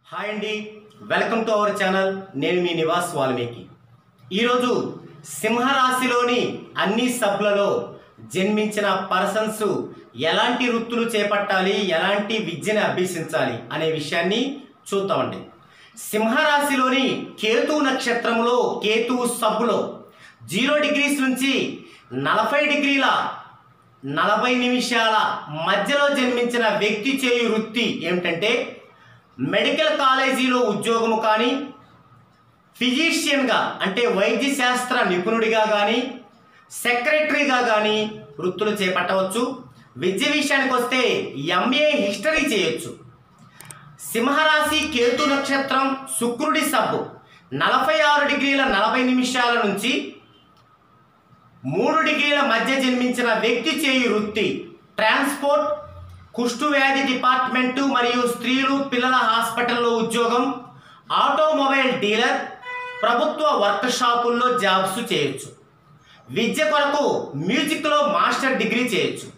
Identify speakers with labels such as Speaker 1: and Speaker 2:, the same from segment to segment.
Speaker 1: hi అండి welcome to our channel నేను మీ నివాస్ వాల్మీకి ఈరోజు సింహరాశిలోని అన్ని సభ్యులలో జన్మించిన పర్సన్స్ ఎలాంటి వృత్తులు చేపట్టాలి ఎలాంటి విద్యను అభ్యసించాలి అనే విషయాన్ని చూద్దామండి సింహరాశిలోని కేతు నక్షత్రములో కేతు సబ్బులో జీరో డిగ్రీస్ నుంచి నలభై డిగ్రీల నలభై నిమిషాల మధ్యలో జన్మించిన వ్యక్తి చేయు వృత్తి ఏమిటంటే మెడికల్ కాలేజీలో ఉద్యోగము కానీ ఫిజిషియన్గా అంటే వైద్య శాస్త్ర నిపుణుడిగా కానీ సెక్రటరీగా కానీ వృత్తులు చేపట్టవచ్చు విద్య విషయానికి వస్తే ఎంఏ హిస్టరీ చేయొచ్చు సింహరాశి కేతు నక్షత్రం శుక్రుడి సబ్బు నలభై ఆరు డిగ్రీల నలభై నిమిషాల నుంచి మూడు డిగ్రీల మధ్య జన్మించిన వ్యక్తి చేయు వృత్తి ట్రాన్స్పోర్ట్ కుష్టు వ్యాధి డిపార్ట్మెంటు మరియు స్త్రీలు పిల్లల హాస్పిటల్లో ఉద్యోగం ఆటోమొబైల్ డీలర్ ప్రభుత్వ వర్క్ షాపుల్లో జాబ్స్ చేయొచ్చు విద్య కొరకు మ్యూజిక్లో మాస్టర్ డిగ్రీ చేయొచ్చు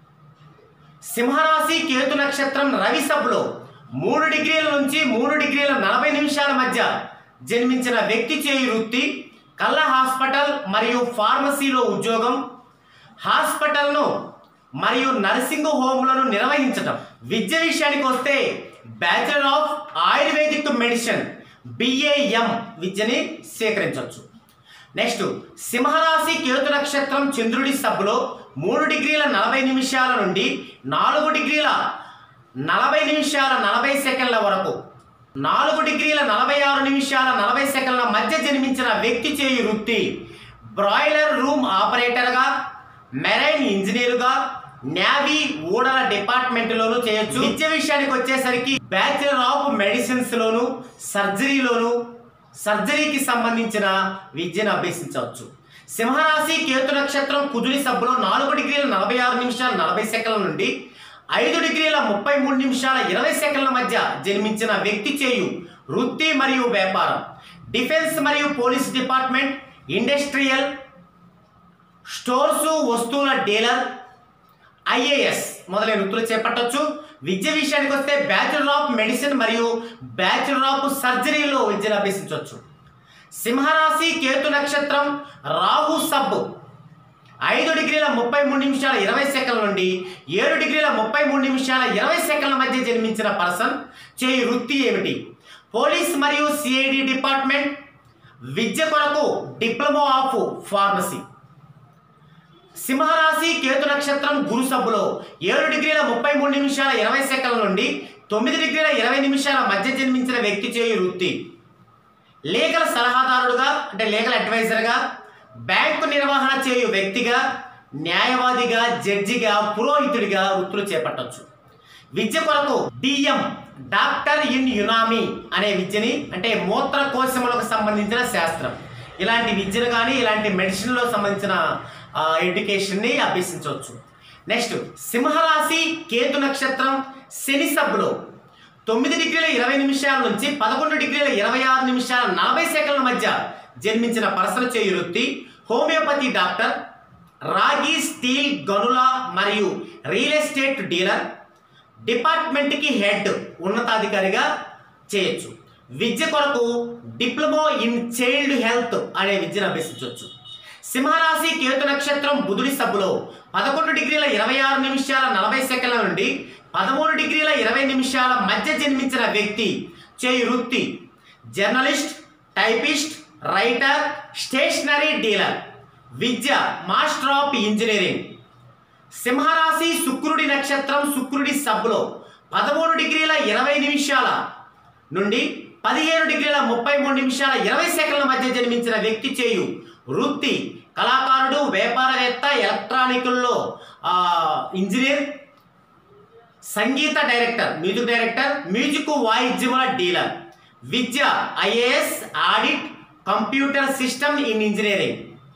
Speaker 1: సింహరాశి కేతు నక్షత్రం రవి సభలో మూడు డిగ్రీల నుంచి మూడు డిగ్రీల నలభై నిమిషాల మధ్య జన్మించిన వ్యక్తి చేయు వృత్తి కళ్ళ హాస్పిటల్ మరియు ఫార్మసీలో ఉద్యోగం హాస్పిటల్ను మరియు నర్సింగ్ హోమ్లను నిర్వహించటం విద్య విషయానికి వస్తే bachelor of ayurvedic medicine BAM విద్యని స్వీకరించవచ్చు నెక్స్ట్ సింహరాశి కేతు నక్షత్రం చంద్రుడి సభలో మూడు డిగ్రీల నలభై నిమిషాల నుండి నాలుగు డిగ్రీల నలభై నిమిషాల నలభై సెకండ్ల వరకు నాలుగు డిగ్రీల నలభై ఆరు నిమిషాల నలభై సెకండ్ల మధ్య జన్మించిన వ్యక్తి చేయు వృత్తి బ్రాయిలర్ రూమ్ ఆపరేటర్గా మెరైన్ ఇంజనీరుగా నేవీ ఊడల డిపార్ట్మెంట్లోనూ చేయొచ్చు విద్య విషయానికి వచ్చేసరికి బ్యాచిలర్ ఆఫ్ మెడిసిన్స్ లోను సర్జరీలోను సర్జరీకి సంబంధించిన విద్యను అభ్యసించవచ్చు సింహరాశి కేతు నక్షత్రం కుజుడి సభలో నాలుగు డిగ్రీల నలభై ఆరు నిమిషాల నలభై సెకండ్ల నుండి ఐదు డిగ్రీల ముప్పై మూడు నిమిషాల ఇరవై సెకండ్ల మధ్య జన్మించిన వ్యక్తి చేయు వృత్తి మరియు వ్యాపారం డిఫెన్స్ మరియు పోలీస్ డిపార్ట్మెంట్ ఇండస్ట్రియల్ స్టోర్స్ వస్తువుల డీలర్ ఐఏఎస్ మొదలైన వృత్తులు చేపట్టవచ్చు విద్య విషయానికి వస్తే బ్యాచులర్ ఆఫ్ మెడిసిన్ మరియు బ్యాచులర్ ఆఫ్ సర్జరీలో విద్యను అభ్యసించవచ్చు సింహరాశి కేతు నక్షత్రం రాహు సబ్ ఐదు డిగ్రీల ముప్పై మూడు నిమిషాల ఇరవై సెకండ్ల నుండి ఏడు డిగ్రీల ముప్పై మూడు నిమిషాల ఇరవై సెకండ్ల మధ్య జన్మించిన పర్సన్ చేయు వృత్తి ఏమిటి పోలీస్ మరియు సిఐడి డిపార్ట్మెంట్ విద్య కొరకు డిప్లొమా ఆఫ్ ఫార్మసీ సింహరాశి కేతు నక్షత్రం గురు సబ్బులో ఏడు డిగ్రీల ముప్పై మూడు నిమిషాల ఇరవై సెకండ్ల నుండి తొమ్మిది డిగ్రీల ఇరవై నిమిషాల మధ్య జన్మించిన వ్యక్తి చేయు వృత్తి లీగల్ సలహాదారుడుగా అంటే లీగల్ అడ్వైజర్గా బ్యాంకు నిర్వహణ చేయు వ్యక్తిగా న్యాయవాదిగా జడ్జిగా పురోహితుడిగా వృత్తులు చేపట్టవచ్చు విద్య కొరకు డిఎం డాక్టర్ ఇన్ యునామీ అనే విద్యని అంటే మూత్రకోశములకు సంబంధించిన శాస్త్రం ఇలాంటి విద్యను కానీ ఇలాంటి మెడిసిన్లో సంబంధించిన ఆ, ఎడ్యుకేషన్ని అభ్యసించవచ్చు నెక్స్ట్ సింహరాశి కేతు నక్షత్రం శని సబ్బులో తొమ్మిది డిగ్రీల ఇరవై నిమిషాల నుంచి పదకొండు డిగ్రీల ఇరవై ఆరు నిమిషాల నలభై సెకండ్ల మధ్య జన్మించిన పరసన చేయు వృత్తి హోమియోపతి డాక్టర్ రాగి స్టీల్ గనుల మరియు రియల్ ఎస్టేట్ డీలర్ డిపార్ట్మెంట్కి హెడ్ ఉన్నతాధికారిగా చేయొచ్చు విద్య కొరకు డిప్లొమా ఇన్ చైల్డ్ హెల్త్ అనే విద్యను అభ్యసించవచ్చు సింహరాశి కేతు నక్షత్రం బుధుడి సభలో పదకొండు డిగ్రీల ఇరవై ఆరు నిమిషాల నలభై సెకండ్ల నుండి పదమూడు డిగ్రీల ఇరవై నిమిషాల మధ్య జన్మించిన వ్యక్తి చేయు వృత్తి journalist typist writer stationery dealer విద్య మాస్టర్ ఆఫ్ ఇంజనీరింగ్ సింహరాశి శుక్రుడి నక్షత్రం శుక్రుడి సబ్బులో పదమూడు డిగ్రీల ఇరవై నిమిషాల నుండి పదిహేను డిగ్రీల ముప్పై మూడు నిమిషాల ఇరవై సెకండ్ల మధ్య జన్మించిన వ్యక్తి చేయు వృత్తి కళాకారుడు వ్యాపారవేత్త ఎలక్ట్రానికుల్లో ఆ, ఇంజనీర్ సంగీత డైరెక్టర్ మ్యూజిక్ డైరెక్టర్ మ్యూజిక్ వాయిద్యముల డీలర్ విద్య IAS audit computer system in engineering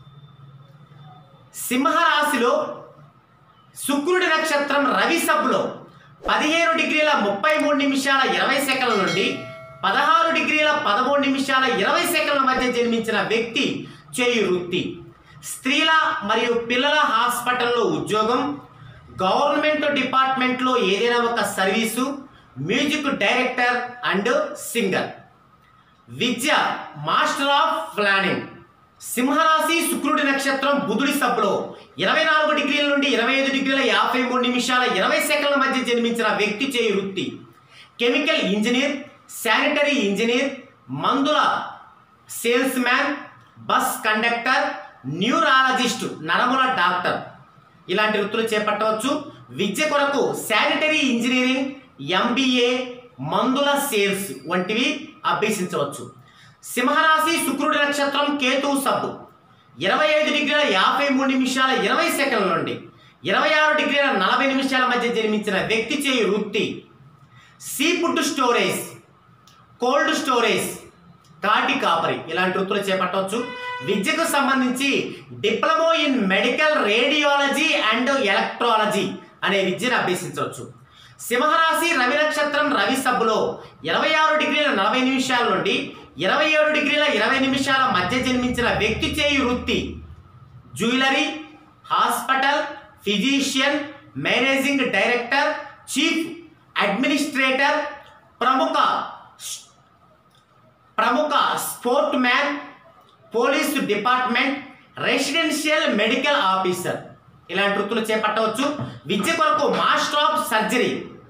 Speaker 1: సింహరాశిలో శుక్రుడి నక్షత్రం రవి సభలో పదిహేను డిగ్రీల ముప్పై మూడు నిమిషాల ఇరవై సెకండ్ల నుండి పదహారు డిగ్రీల పదమూడు నిమిషాల ఇరవై సెకండ్ల మధ్య జన్మించిన వ్యక్తి చేయు వృత్తి స్త్రీల మరియు పిల్లల హాస్పిటల్లో ఉద్యోగం గవర్నమెంట్ డిపార్ట్మెంట్లో ఏదైనా ఒక service music director and singer విద్య మాస్టర్ ఆఫ్ ప్లానింగ్ సింహరాశి శుక్రుడి నక్షత్రం బుధుడి సభలో ఇరవై నాలుగు డిగ్రీల నుండి ఇరవై ఐదు డిగ్రీల యాభై మూడు నిమిషాల ఇరవై సెకండ్ల మధ్య జన్మించిన వ్యక్తి చేయు వృత్తి కెమికల్ ఇంజనీర్ శానిటరీ ఇంజనీర్ మందుల salesman bus conductor neurologist నరముల డాక్టర్ ఇలాంటి వృత్తులు చేపట్టవచ్చు విద్య కొరకు శానిటరీ ఇంజనీరింగ్ ఎంబీఏ మందుల సేల్స్ వంటివి అభ్యసించవచ్చు సింహరాశి శుక్రుడి నక్షత్రం కేతువు సబ్బు ఇరవై ఐదు డిగ్రీల యాభై మూడు నిమిషాల ఇరవై సెకండ్ల నుండి ఇరవై ఆరు డిగ్రీల నలభై నిమిషాల మధ్య జన్మించిన వ్యక్తి చేయు వృత్తి sea food storage cold storage కాటి కాపరి ఇలాంటి వృత్తులు చేపట్టవచ్చు విద్యకు సంబంధించి diploma in medical radiology and electrology అనే విద్యను అభ్యసించవచ్చు సింహరాశి రవి నక్షత్రం రవి సబ్బులో ఇరవై ఆరు డిగ్రీల నలభై నిమిషాల నుండి ఇరవై ఏడు డిగ్రీల ఇరవై నిమిషాల మధ్య జన్మించిన వ్యక్తి చేయు వృత్తి jewellery hospital physician managing director chief administrator ప్రముఖ ప్రముఖ sport man police department residential medical officer ఇలాంటి వృత్తులు చేపట్టవచ్చు విద్య కొరకు master of surgery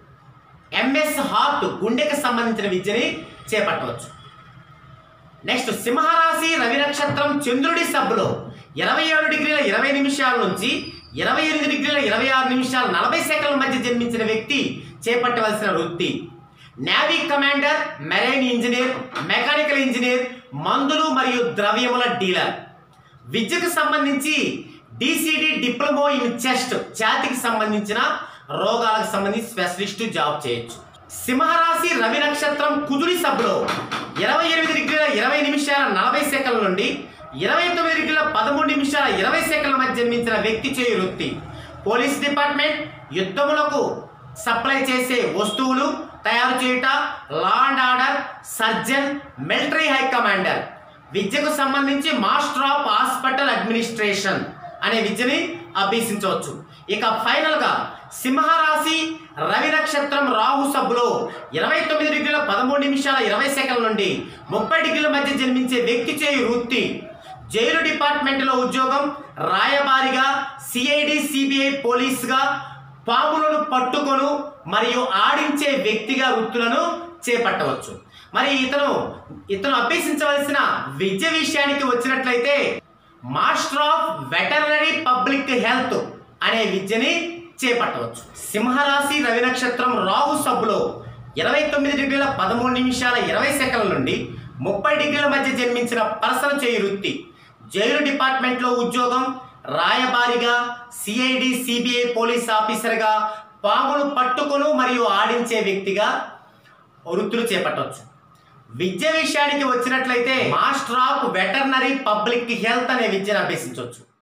Speaker 1: MS heart గుండెకి సంబంధించిన విద్యని చేపట్టవచ్చు నెక్స్ట్ సింహరాశి రవి నక్షత్రం చంద్రుడి సబ్బులో ఇరవై ఏడు డిగ్రీల ఇరవై నిమిషాల నుంచి ఇరవై ఎనిమిది డిగ్రీల ఇరవై ఆరు నిమిషాల నలభై సెకండ్ల మధ్య జన్మించిన వ్యక్తి చేపట్టవలసిన వృత్తి navy commander marine engineer mechanical engineer మందులు మరియు ద్రవ్యముల డీలర్ విద్యకు సంబంధించి డిసిడి డిప్లొమో ఇన్ చెస్ట్ ఛాతికి సంబంధించిన రోగాలకు సంబంధించి స్పెషలిస్ట్ జాబ్ చేయొచ్చు సింహరాశి రవి నక్షత్రం కుదురి సభలో ఇరవై ఎనిమిది డిగ్రీల ఇరవై నిమిషాల నలభై సెకండ్ల నుండి ఇరవై తొమ్మిది డిగ్రీల పదమూడు నిమిషాల ఇరవై సెకండ్ల మధ్య జన్మించిన వ్యక్తి చేయు వృత్తి పోలీస్ డిపార్ట్మెంట్ యుద్ధములకు సప్లై చేసే వస్తువులు తయారు చేయుట law and order surgeon military high commander విద్యకు సంబంధించి మాస్టర్ ఆఫ్ హాస్పిటల్ అడ్మినిస్ట్రేషన్ అనే విద్యని అభ్యసించవచ్చు ఇక ఫైనల్గా సింహరాశి రవి నక్షత్రం రాహు సబ్బులో ఇరవై తొమ్మిది డిగ్రీల పదమూడు నిమిషాల ఇరవై సెకండ్ల నుండి ముప్పై డిగ్రీల మధ్య జన్మించే వ్యక్తి చేయు వృత్తి జైలు డిపార్ట్మెంట్లో ఉద్యోగం రాయబారిగా సిఐడి సిబిఐ పోలీసుగా పాములను పట్టుకొను మరియు ఆడించే వ్యక్తిగా వృత్తులను చేపట్టవచ్చు మరి ఇతను ఇతను అభ్యసించవలసిన విద్య విషయానికి వచ్చినట్లయితే master of veterinary public health అనే విద్యని చేపట్టవచ్చు సింహరాశి రవి నక్షత్రం రాహు సబ్బులో ఇరవై తొమ్మిది డిగ్రీల పదమూడు నిమిషాల ఇరవై సెకండ్ల నుండి ముప్పై డిగ్రీల మధ్య జన్మించిన పర్సన్ చేయి వృత్తి జైలు డిపార్ట్మెంట్లో ఉద్యోగం రాయబారిగా సిఐడి సిబిఐ పోలీస్ ఆఫీసర్గా పాములు పట్టుకొను మరియు ఆడించే వ్యక్తిగా వృత్తులు చేపట్టవచ్చు విద్య విషయానికి వచ్చినట్లయితే master of veterinary public health అనే విద్యను అభ్యసించవచ్చు